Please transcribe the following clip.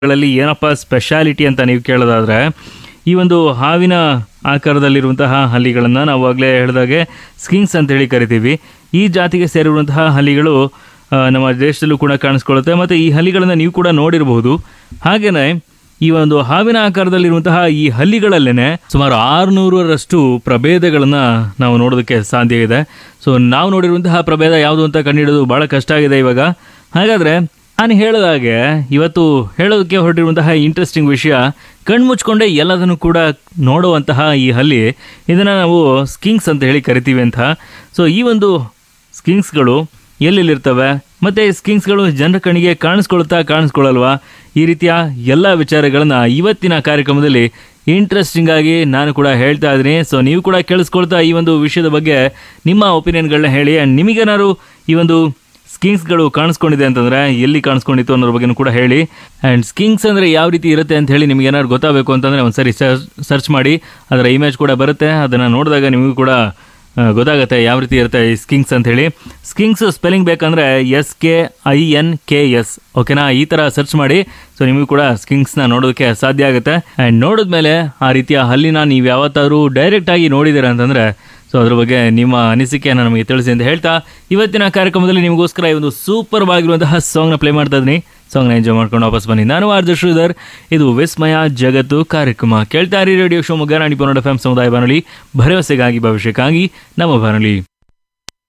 ಗಳಲ್ಲಿ ಏನಪ್ಪ ಸ್ಪೆಷಾಲಿಟಿ ಅಂತ ನೀವು ಕೇಳೋದಾದ್ರೆ ಈ ಒಂದು ಹಾವಿನ ಆಕಾರದಲ್ಲಿರುವಂತಹ ಹಲ್ಲಿಗಳನ್ನು ನಾವು ಆಗಲೇ ಹೇಳಿದಾಗೆ ಸ್ಕಿಂಗ್ಸ್ ಅಂತ ಹೇಳಿ ಕರಿತೀವಿ ಈ ಜಾತಿಗೆ ಸೇರಿರುವಂತಹ ಹಲ್ಲಿಗಳು ಆ, ನಮ್ಮ ದೇಶದಲ್ಲೂ ಕೂಡ ಕಾಣಿಸ್ಕೊಳ್ಳುತ್ತೆ ಮತ್ತು ಈ ಹಲ್ಲಿಗಳನ್ನು ನೀವು ಕೂಡ ನೋಡಿರಬಹುದು ಹಾಗೆಯೇ ಈ ಒಂದು ಹಾವಿನ ಆಕಾರದಲ್ಲಿರುವಂತಹ ಈ ಹಲ್ಲಿಗಳಲ್ಲೇನೆ ಸುಮಾರು ಆರುನೂರರಷ್ಟು ಪ್ರಭೇದಗಳನ್ನು ನಾವು ನೋಡೋದಕ್ಕೆ ಸಾಧ್ಯ ಇದೆ ಸೊ ನಾವು ನೋಡಿರುವಂತಹ ಪ್ರಭೇದ ಯಾವುದು ಅಂತ ಕಂಡುಹಿಡಿಯೋದು ಬಹಳ ಕಷ್ಟ ಆಗಿದೆ ಇವಾಗ ಹಾಗಾದ್ರೆ ನಾನು ಹೇಳಿದಾಗೆ ಇವತ್ತು ಹೇಳೋದಕ್ಕೆ ಹೊರಟಿರುವಂತಹ ಇಂಟ್ರೆಸ್ಟಿಂಗ್ ವಿಷಯ ಕಣ್ಮುಚ್ಕೊಂಡೆ ಎಲ್ಲದನ್ನು ಕೂಡ ನೋಡುವಂತಹ ಈ ಹಲ್ಲಿ ಇದನ್ನು ನಾವು ಸ್ಕಿಂಗ್ಸ್ ಅಂತ ಹೇಳಿ ಕರಿತೀವಿ ಅಂತ ಸೊ ಈ ಒಂದು ಸ್ಕಿಂಗ್ಸ್ಗಳು ಎಲ್ಲೆಲ್ಲಿರ್ತವೆ ಮತ್ತು ಸ್ಕಿಂಗ್ಸ್ಗಳು ಜನರ ಕಣ್ಣಿಗೆ ಕಾಣಿಸ್ಕೊಳ್ತಾ ಕಾಣಿಸ್ಕೊಳ್ಳಲ್ವಾ ಈ ರೀತಿಯ ಎಲ್ಲ ವಿಚಾರಗಳನ್ನು ಇವತ್ತಿನ ಕಾರ್ಯಕ್ರಮದಲ್ಲಿ ಇಂಟ್ರೆಸ್ಟಿಂಗ್ ಆಗಿ ನಾನು ಕೂಡ ಹೇಳ್ತಾ ಇದ್ದೀನಿ ಸೊ ನೀವು ಕೂಡ ಕೇಳಿಸ್ಕೊಳ್ತಾ ಈ ಒಂದು ವಿಷಯದ ಬಗ್ಗೆ ನಿಮ್ಮ ಒಪಿನಿಯನ್ಗಳನ್ನ ಹೇಳಿ ಆ್ಯಂಡ್ ನಿಮಗೇನಾದ್ರು ಈ ಒಂದು ಸ್ಕಿಂಗ್ಸ್ಗಳು ಕಾಣಿಸ್ಕೊಂಡಿದೆ ಅಂತಂದ್ರೆ ಎಲ್ಲಿ ಕಾಣಿಸ್ಕೊಂಡಿತ್ತು ಅನ್ನೋದ್ರ ಬಗ್ಗೆನೂ ಕೂಡ ಹೇಳಿ ಆ್ಯಂಡ್ ಸ್ಕಿಂಗ್ಸ್ ಅಂದರೆ ಯಾವ ರೀತಿ ಇರುತ್ತೆ ಅಂತ ಹೇಳಿ ನಿಮಗೆ ಏನಾದ್ರು ಗೊತ್ತಾಗಬೇಕು ಅಂತಂದರೆ ಒಂದ್ಸರಿ ಸರ್ಚ್ ಮಾಡಿ ಅದರ ಇಮೇಜ್ ಕೂಡ ಬರುತ್ತೆ ಅದನ್ನು ನೋಡಿದಾಗ ನಿಮಗೂ ಕೂಡ ಆ, ಗೊತ್ತಾಗುತ್ತೆ ಯಾವ ರೀತಿ ಇರುತ್ತೆ ಈ ಸ್ಕಿಂಗ್ಸ್ ಅಂತ ಹೇಳಿ ಸ್ಕಿಂಗ್ಸ್ ಸ್ಪೆಲ್ಲಿಂಗ್ ಬೇಕಂದ್ರೆ S K I N K S ಓಕೆನಾ ಈ ಥರ ಸರ್ಚ್ ಮಾಡಿ ಸೊ ನಿಮಗೂ ಕೂಡ ಸ್ಕಿಂಗ್ಸ್ನ ನೋಡೋದಕ್ಕೆ ಸಾಧ್ಯ ಆಗುತ್ತೆ ಆ್ಯಂಡ್ ನೋಡಿದ್ಮೇಲೆ ಆ ರೀತಿಯ ಹಲ್ಲಿನ ನೀವು ಯಾವತ್ತಾದ್ರೂ ಡೈರೆಕ್ಟ್ ಆಗಿ ನೋಡಿದ್ದೀರಾ ಅಂತಂದರೆ ಸೊ ಅದ್ರ ಬಗ್ಗೆ ನಿಮ್ಮ ಅನಿಸಿಕೆಯನ್ನು ನಮಗೆ ತಿಳಿಸಿ ಅಂತ ಹೇಳ್ತಾ ಇವತ್ತಿನ ಕಾರ್ಯಕ್ರಮದಲ್ಲಿ ನಿಮಗೋಸ್ಕರ ಈ ಒಂದು ಸೂಪರ್ ಆಗಿರುವಂತಹ ಸಾಂಗ್ನ ಪ್ಲೇ ಮಾಡ್ತಾ ಇದ್ದೀನಿ ಸಾಂಗ್ನ ಎಂಜಾಯ್ ಮಾಡ್ಕೊಂಡು ವಾಪಸ್ ಬನ್ನಿ ನಾನು ಆರ್ಜ ಶ್ರೀಧರ್ ಇದು ವಿಸ್ಮಯ ಜಗತ್ತು ಕಾರ್ಯಕ್ರಮ ಕೇಳ್ತಾ ಇರಿ ರೇಡಿಯೋ ಶಿವಮೊಗ್ಗ ನಾಡಿ ಪನ್ನಡ ಎಫ್ ಸಮುದಾಯ ಬಾನುಲಿ ಭರವಸೆಗಾಗಿ ಭವಿಷ್ಯಕ್ಕಾಗಿ ನಮ್ಮ ಬಾನುಲಿ